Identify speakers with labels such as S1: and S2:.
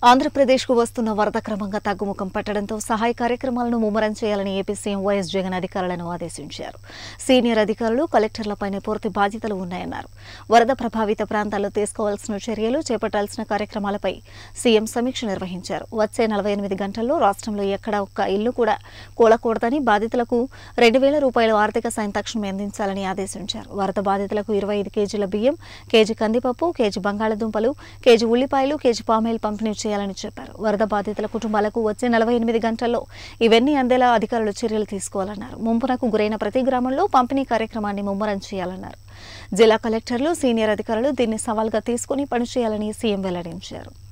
S1: ఆంధ్రప్రదేశ్కు వస్తున్న వరద క్రమంగా తగ్గుముఖం పట్టడంతో సహాయ కార్యక్రమాలను ముమ్మరం చేయాలని ఏపీ సీఎం వైఎస్ జగన్ అధికారులను ఆదేశించారు సీనియర్ అధికారులు కలెక్టర్లపైనే పూర్తి బాధ్యతలు ఉన్నాయన్నారు వరద ప్రభావిత ప్రాంతాల్లో తీసుకోవాల్సిన చర్యలు చేపట్టాల్సిన కార్యక్రమాలపై సీఎం సమీక్ష నిర్వహించారు వచ్చే నలభై ఎనిమిది గంటల్లో రాష్ట్రంలో ఎక్కడ ఒక్క ఇల్లు కూడా కూలకూడదని బాధితులకు రెండు వేల రూపాయల ఆర్థిక సాయం తక్షణమే అందించాలని ఆదేశించారు వరద బాధితులకు ఇరవై ఐదు కేజీల బియ్యం కేజీ కందిపప్పు కేజీ బంగాళదుంపలు కేజీ ఉల్లిపాయలు కేజీ పామాయిల్ పంపిణీ చేయాలని చెప్పారు వరద బాధితుల కుటుంబాలకు వచ్చే నలభై ఎనిమిది గంటల్లో ఇవన్నీ అందేలా అధికారులు చర్యలు తీసుకోవాలన్నారు ముంపునకు గురైన ప్రతి గ్రామంలో పంపిణీ కార్యక్రమాన్ని ముమ్మరం చేయాలన్నారు జిల్లా కలెక్టర్లు సీనియర్ అధికారులు దీన్ని సవాల్గా తీసుకుని పనిచేయాలని సీఎం వెల్లడించారు